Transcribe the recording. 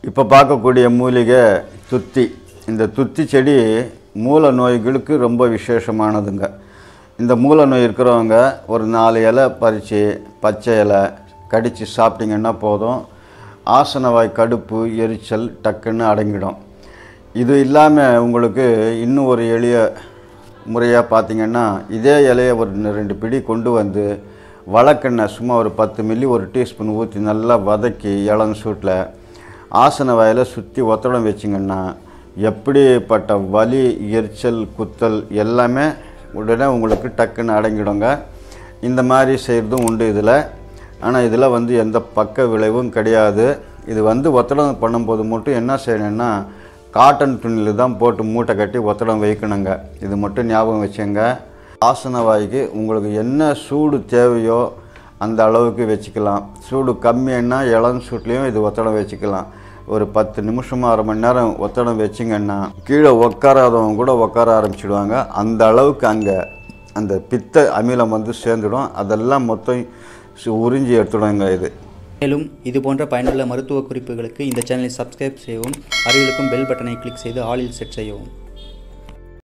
இப்போ பார்க்கக்கூடிய மூலிகை துத்தி இந்த துத்தி செடி மூல நோய்களுக்கு ரொம்ப விசேஷமானதுங்க இந்த மூல நோய் இருக்கிறவங்க ஒரு நாலு இலை பறித்து பச்சை இலை கடித்து சாப்பிட்டீங்கன்னா போதும் ஆசனவாய் கடுப்பு எரிச்சல் டக்குன்னு அடங்கிடும் இது இல்லாமல் உங்களுக்கு இன்னும் ஒரு எளிய முறையாக பார்த்தீங்கன்னா இதே இலையை ஒரு ரெண்டு பிடி கொண்டு வந்து வழக்கெண்ணெய் சும்மா ஒரு பத்து மில்லி ஒரு டீஸ்பூன் ஊற்றி நல்லா வதக்கி இளம் சூட்டில் ஆசன வாயில் சுற்றி ஒத்தடம் வச்சிங்கன்னா எப்படிப்பட்ட வலி எரிச்சல் குத்தல் எல்லாமே உடனே உங்களுக்கு டக்குன்னு அடங்கிடுங்க இந்த மாதிரி செய்கிறதும் உண்டு இதில் ஆனால் இதில் வந்து எந்த பக்க விளைவும் கிடையாது இது வந்து ஒத்தடம் பண்ணும்போது மட்டும் என்ன செய்யணும்னா காட்டன் துணியில் தான் போட்டு மூட்டை கட்டி ஒத்தடம் வைக்கணுங்க இது மட்டும் ஞாபகம் வச்சுங்க ஆசன வாய்க்கு உங்களுக்கு என்ன சூடு தேவையோ அந்த அளவுக்கு வச்சுக்கலாம் சூடு கம்மின்னா இளம் சூட்லேயும் இது ஒத்தடம் வச்சுக்கலாம் ஒரு பத்து நிமிஷம் அரை மணி நேரம் ஒத்தடம் வச்சிங்கன்னா கீழே உட்காராதவங்க கூட உட்கார ஆரம்பிச்சிடுவாங்க அந்த அளவுக்கு அங்கே அந்த பித்த அமிலம் வந்து சேர்ந்துடும் அதெல்லாம் மொத்தம் சு- உறிஞ்சி எடுத்துடுங்க இது மேலும் இது போன்ற பயனுள்ள மருத்துவ குறிப்புகளுக்கு இந்த சேனலை சப்ஸ்கிரைப் செய்யவும் அருகிலுக்கும் பெல் பட்டனை கிளிக் செய்து ஆலில் செட் செய்யவும்